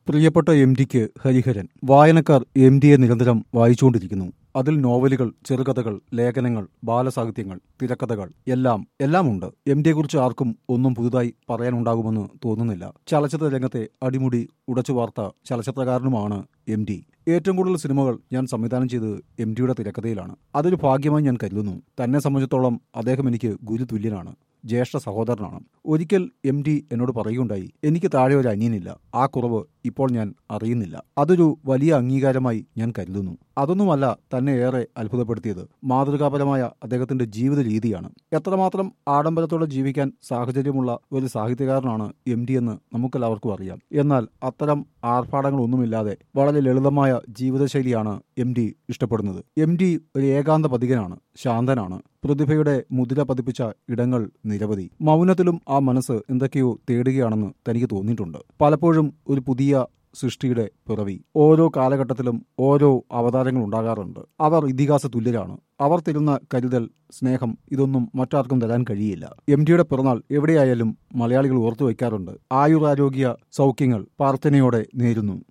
പ്രിയപ്പെട്ട എം ഡിക്ക് ഹരിഹരൻ വായനക്കാർ എം ഡിയെ നിരന്തരം വായിച്ചുകൊണ്ടിരിക്കുന്നു അതിൽ നോവലുകൾ ചെറുകഥകൾ ലേഖനങ്ങൾ ബാലസാഹിത്യങ്ങൾ തിരക്കഥകൾ എല്ലാം എല്ലാമുണ്ട് എം ഡിയെക്കുറിച്ച് ആർക്കും ഒന്നും പുതുതായി പറയാനുണ്ടാകുമെന്ന് തോന്നുന്നില്ല ചലച്ചിത്ര രംഗത്തെ അടിമുടി ഉടച്ചു വാർത്ത ചലച്ചിത്രകാരനുമാണ് എം ഡി ഏറ്റവും കൂടുതൽ സിനിമകൾ ഞാൻ സംവിധാനം ചെയ്തത് എം ഡിയുടെ തിരക്കഥയിലാണ് അതൊരു ഭാഗ്യമായി ഞാൻ കരുതുന്നു തന്നെ സംബന്ധിച്ചിടത്തോളം അദ്ദേഹം എനിക്ക് ഗുരുതുല്യനാണ് ജ്യേഷ്ഠ സഹോദരനാണ് ഒരിക്കൽ എം ഡി എന്നോട് പറയുകയുണ്ടായി എനിക്ക് താഴെ ഒരു അനിയനില്ല ആ കുറവ് ഇപ്പോൾ ഞാൻ അറിയുന്നില്ല അതൊരു വലിയ അംഗീകാരമായി ഞാൻ കരുതുന്നു അതൊന്നുമല്ല തന്നെ ഏറെ അത്ഭുതപ്പെടുത്തിയത് മാതൃകാപരമായ അദ്ദേഹത്തിന്റെ ജീവിത രീതിയാണ് എത്രമാത്രം ആഡംബരത്തോടെ ജീവിക്കാൻ സാഹചര്യമുള്ള ഒരു സാഹിത്യകാരനാണ് എം ഡി എന്ന് നമുക്കെല്ലാവർക്കും അറിയാം എന്നാൽ അത്തരം ആർഭാടങ്ങളൊന്നുമില്ലാതെ വളരെ ലളിതമായ ജീവിതശൈലിയാണ് എം ഡി ഇഷ്ടപ്പെടുന്നത് എം ഡി ഒരു ഏകാന്ത പതികനാണ് ശാന്തനാണ് പ്രതിഭയുടെ മുദ്ര പതിപ്പിച്ച ഇടങ്ങൾ നിരവധി മൗനത്തിലും ആ മനസ്സ് എന്തൊക്കെയോ തേടുകയാണെന്ന് തനിക്ക് തോന്നിയിട്ടുണ്ട് പലപ്പോഴും ഒരു പുതിയ സൃഷ്ടിയുടെ പിറവി ഓരോ കാലഘട്ടത്തിലും ഓരോ അവതാരങ്ങൾ ഉണ്ടാകാറുണ്ട് അവർ ഇതിഹാസ തുല്യരാണ് അവർ തരുന്ന കരുതൽ സ്നേഹം ഇതൊന്നും മറ്റാർക്കും തരാൻ കഴിയില്ല എം ഡിയുടെ പിറന്നാൾ എവിടെയായാലും മലയാളികൾ ഓർത്തു വയ്ക്കാറുണ്ട് ആയുരാരോഗ്യ സൗഖ്യങ്ങൾ പ്രാർത്ഥനയോടെ നേരുന്നു